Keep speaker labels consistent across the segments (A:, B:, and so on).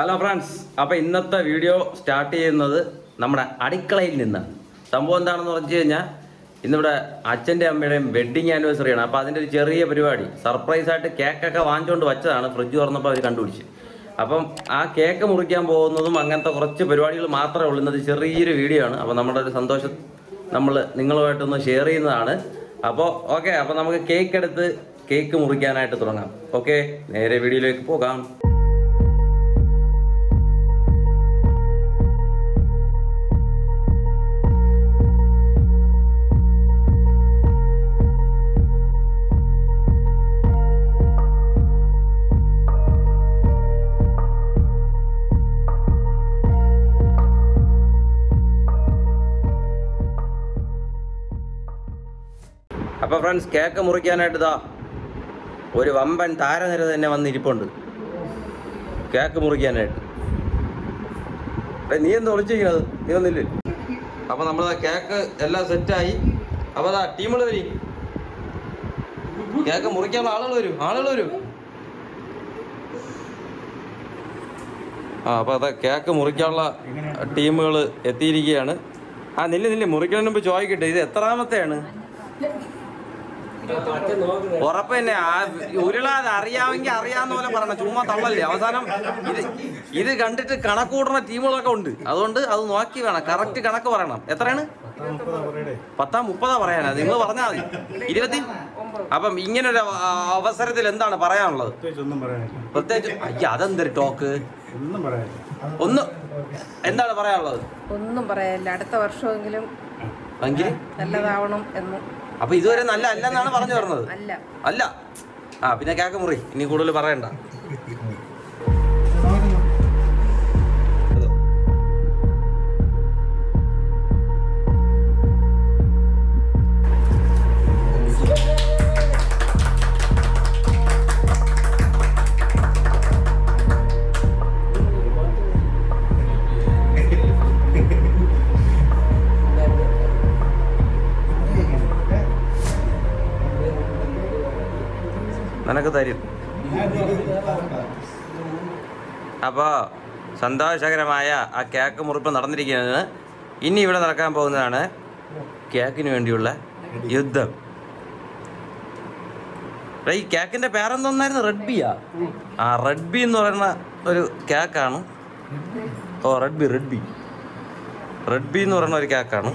A: hello friends അപ്പോൾ ഇന്നത്തെ video start ചെയ്യുന്നത് നമ്മുടെ അടുക്കളയിൽ നിന്നാണ് സംഭവം എന്താണെന്ന് പറഞ്ഞു കഴിഞ്ഞാൽ ഇന്നിവിടെ അച്ഛൻ്റെ അമ്മയുടെയും വെഡ്ഡിങ് ആനിവേഴ്സറി ആണ് അപ്പോൾ അതിൻ്റെ ഒരു ചെറിയ പരിപാടി സർപ്രൈസ് ആയിട്ട് കേക്കൊക്കെ വാങ്ങിച്ചുകൊണ്ട് വെച്ചതാണ് ഫ്രിഡ്ജ് തുറന്നപ്പോൾ അവർ കണ്ടുപിടിച്ച് അപ്പം ആ കേക്ക് മുറിക്കാൻ പോകുന്നതും അങ്ങനത്തെ കുറച്ച് പരിപാടികൾ മാത്രമേ ഉള്ളൂ ഇന്നത്തെ ചെറിയൊരു വീഡിയോ ആണ് അപ്പോൾ നമ്മുടെ ഒരു സന്തോഷം നമ്മൾ നിങ്ങളുമായിട്ടൊന്ന് ഷെയർ ചെയ്യുന്നതാണ് അപ്പോൾ ഓക്കെ അപ്പോൾ നമുക്ക് കേക്ക് എടുത്ത് കേക്ക് മുറിക്കാനായിട്ട് തുടങ്ങാം ഓക്കെ നേരെ വീഡിയോയിലേക്ക് പോകാം അപ്പോൾ ഫ്രണ്ട്സ് കേക്ക് മുറിക്കാനായിട്ട് ഇതാ ഒരു വമ്പൻ താരനിര തന്നെ വന്നിരിപ്പുണ്ട് കേക്ക് മുറിക്കാനായിട്ട് ഏയ് നീ എന്താ ഒളിച്ചിരിക്കുന്നത് നീ വന്നില്ലേ അപ്പോൾ നമ്മൾ കേക്ക് എല്ലാം സെറ്റായി അപ്പോൾ അതാ ടീമുകൾ വരി കേക്ക് മുറിക്കാനുള്ള ആളുകൾ വരും ആളുകൾ വരും ആ അപ്പോൾ അതാ കേക്ക് മുറിക്കാനുള്ള ടീമുകൾ എത്തിയിരിക്കുകയാണ് ആ നില്ല് നില്ല് മുറിക്കുന്നതിന് മുമ്പ് ചോദിക്കട്ടെ ഇത് എത്രാമത്തെയാണ് ഉറപ്പ് തന്നെ ആ ഉരുളാതെ അറിയാമെങ്കിൽ അറിയാവുന്ന പോലെ പറയണം ചുമ്മാ തള്ളല്ലേ അവസാനം ഇത് ഇത് കണ്ടിട്ട് കണക്ക് കൂട്ടുന്ന ടീമുകളൊക്കെ ഉണ്ട് അതുകൊണ്ട് അത് നോക്കി വേണം കറക്റ്റ് കണക്ക് പറയണം എത്രയാണ് പത്താം മുപ്പതാ പറയാനാ നിങ്ങൾ പറഞ്ഞാൽ മതി ഇരുപത്തി അപ്പം ഇങ്ങനൊരു അവ- അവസരത്തിൽ എന്താണ് പറയാനുള്ളത്
B: ഒന്നും പറയാനില്ല
A: പ്രത്യേകിച്ച് അയ്യ അതെന്തൊരു ടോക്ക്
B: ഒന്നും പറയാനില്ല
A: ഒന്ന് എന്താണ് പറയാനുള്ളത്
C: ഒന്നും പറയാനില്ല അടുത്ത വർഷമെങ്കിലും
A: എങ്കിൽ
C: നല്ലതാവണം എന്ന്
A: അപ്പൊ ഇതുവരെ നല്ല അല്ലെന്നാണ് പറഞ്ഞു വരുന്നത്
C: അല്ല
A: അല്ല ആ പിന്നെ കേക്ക് മുറി ഇനി കൂടുതൽ പറയണ്ട നിനക്ക് തരും അപ്പോൾ സന്തോഷകരമായ ആ കേക്ക് മുറിപ്പ് നടന്നിരിക്കുന്നത് ഇനി ഇവിടെ നടക്കാൻ പോകുന്നതാണ് കേക്കിന് വേണ്ടിയുള്ള യുദ്ധം എടാ, ഈ കേക്കിന്റെ പേരെന്തോന്നായിരുന്നു റെഡ് ബിയാ ആ റെഡ് ബി എന്ന് പറയുന്ന ഒരു കേക്കാണ് oh red B red B red B എന്ന് പറയുന്ന ഒരു കേക്കാണ്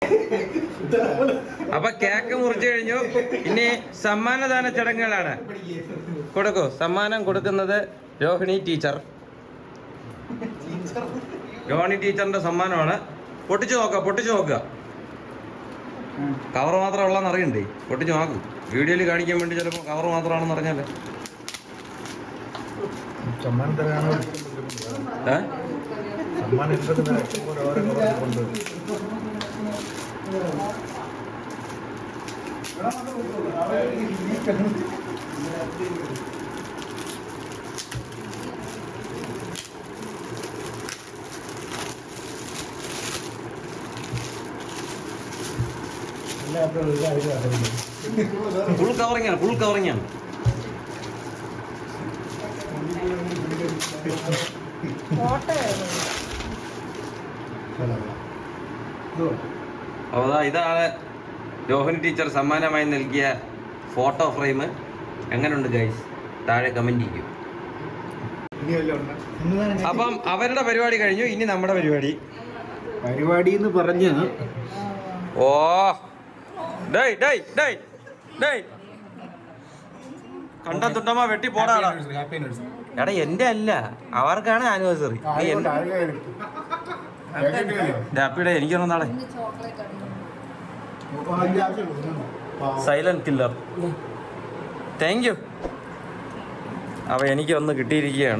A: അപ്പൊ കേക്ക് മുറിച്ചു കഴിഞ്ഞു ഇനി സമ്മാനദാന ചടങ്ങുകളാണ് കൊടുക്കൂ സമ്മാനം കൊടുക്കുന്നത് രോഹിണി ടീച്ചർ രോഹിണി ടീച്ചറിന്റെ സമ്മാനമാണ് പൊട്ടിച്ചു നോക്കുക പൊട്ടിച്ചു നോക്കുക കവർ മാത്രം ഉള്ളതെന്ന് അറിയണ്ടേ പൊട്ടിച്ചു നോക്കൂ വീഡിയോയിൽ കാണിക്കാൻ വേണ്ടി ചിലപ്പോൾ കവർ മാത്രമാണെന്ന് അറിഞ്ഞാലേ
B: സമ്മാനം തരാനോ
A: ഏ
B: സമ്മാനം ഇഷ്ടത്തിന് ഓരോ കവറിൽ കൊണ്ട്
A: ഫുൾ കവറിങ് ആണ് ഫുൾ കവറിങ് ആണ്
C: ഫോട്ടോ
A: അപ്പോൾ ദാ ഇതാണ് രോഹിണി ടീച്ചർ സമ്മാനമായി നൽകിയ ഫോട്ടോ ഫ്രെയിം എങ്ങനെയുണ്ട് ഗൈസ് താഴെ കമന്റ് ചെയ്യൂ അപ്പം അവരുടെ പരിപാടി കഴിഞ്ഞു ഇനി നമ്മുടെ പരിപാടി
B: പരിപാടി എന്ന് പറഞ്ഞ്
A: ഓ ഡേയ് ഡേയ് ഡേയ് ഡേയ് കണ്ട തുണ്ടമ്മ വെട്ടി പോടാടാ എടാ എന്റെ അല്ല അവർക്കാണ് ആനിവേഴ്സറി ഹാപ്പിയുടെ എനിക്കൊന്നും നാളെ സൈലന്റ് കില്ലർ താങ്ക് യു അപ്പൊ എനിക്ക് ഒന്ന് കിട്ടിയിരിക്കുകയാണ്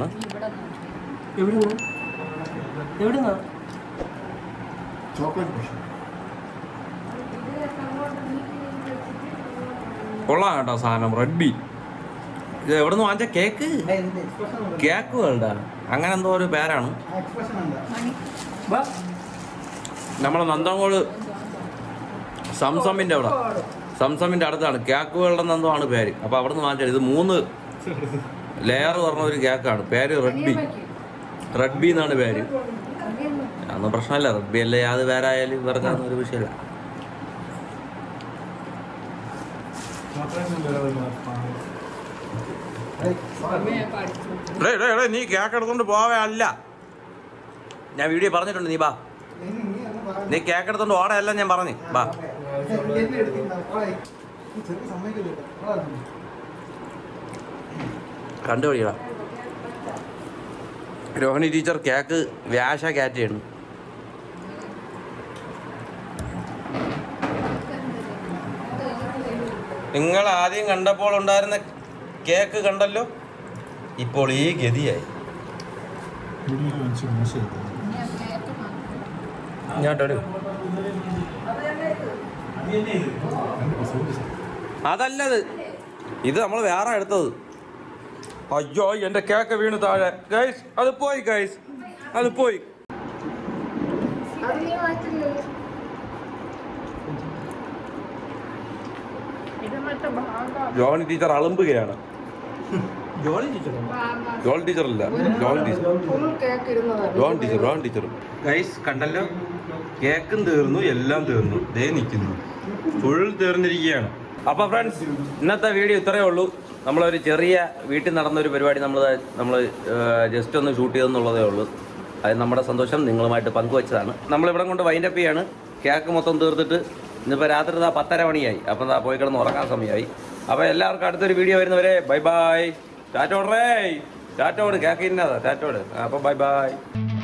A: കൊള്ളാം കേട്ടോ സാധനം റെഡ് ബി ഇത് എവിടെ നിന്ന് വാങ്ങിച്ച കേക്ക് കേക്ക് വേൾഡാ അങ്ങനെ എന്തോ ഒരു പേരാണ് നമ്മളെ നന്ദങ്കോട് സംസമിന്റെ അവിടെ സംസമിന്റെ അടുത്താണ് കേക്ക് വേൾഡ് എന്നെന്തോ ആണ് പേര് അപ്പൊ അവിടെ നിന്ന് വാങ്ങിച്ചത് ഇത് മൂന്ന് ലെയർ പറഞ്ഞ ഒരു കേക്കാണ് പേര് റെഡ് ബി റെഡ് ബി എന്നാണ് പേര് അതൊന്നും പ്രശ്നമല്ല റെഡ് ബി അല്ലേ അത് വേറെ ആയാലും ഇവർക്ക് അതൊന്നും ഒരു വിഷയമില്ല ഡേ, ഡേ, ഡേ, നീ കേക്ക് എടുത്തോണ്ട് പോവേ അല്ല ഞാൻ വീഡിയോ പറഞ്ഞിട്ടുണ്ട് നീ ബാ നീ കേക്ക് എടുത്തോണ്ട് ഓടയല്ല ഞാൻ പറഞ്ഞു ബാ കണ്ടുപിടിക്കടാ രോഹിണി ടീച്ചർ കേക്ക് വ്യാശ കാറ്റാണ് നിങ്ങൾ ആദ്യം കണ്ടപ്പോൾ ഉണ്ടായിരുന്ന കേക്ക് കണ്ടല്ലോ ഇപ്പോൾ ഈ ഗതിയായി ഞാൻ അതല്ലത് ഇത് നമ്മൾ വേറെ എടുത്തത് അയ്യോ എന്റെ കേക്ക് വീണ് താഴെ ഗൈസ് അത് പോയി ഗൈസ് അത് പോയി
C: ഇത് മറ്റേ ഭാഗം
A: ജോണി ടീച്ചർ അളുമ്പുകയാണ് ജോണി ടീച്ചർ അല്ല ജോണി ടീച്ചർ
C: ഫുൾ കേക്ക് ഇരുന്നതാണ്
A: John teacher John teacher guys കണ്ടല്ലോ കേക്കും തീർന്നു എല്ലാം തീർന്നു ദേ നിൽക്കുന്നു ഫുൾ തീർന്നിരിക്കുകയാണ് അപ്പൊ ഫ്രണ്ട്സ് ഇന്നത്തെ വീഡിയോ ഇത്രയേ ഉള്ളൂ നമ്മളൊരു ചെറിയ വീട്ടിൽ നടന്ന ഒരു പരിപാടി നമ്മൾ നമ്മൾ ജസ്റ്റ് ഒന്ന് ഷൂട്ട് ചെയ്തെന്നുള്ളതേ ഉള്ളൂ അത് നമ്മുടെ സന്തോഷം നിങ്ങളുമായിട്ട് പങ്കുവച്ചതാണ് നമ്മളിവിടെ കൊണ്ട് വൈൻഡപ്പ് ചെയ്യാണ് കേക്ക് മൊത്തം തീർത്തിട്ട് ഇന്നിപ്പോൾ രാത്രി ഇതാ പത്തര മണിയായി അപ്പം ദാ പോയി കിടന്ന് ഉറങ്ങാൻ സമയമായി അപ്പോൾ എല്ലാവർക്കും അടുത്തൊരു വീഡിയോ വരുന്നവരെ ബൈ ബൈ ടാറ്റോടറേ ടാറ്റോട് കേക്ക് ഇന്നതാ ടാറ്റോട് അപ്പോൾ ബൈ ബൈ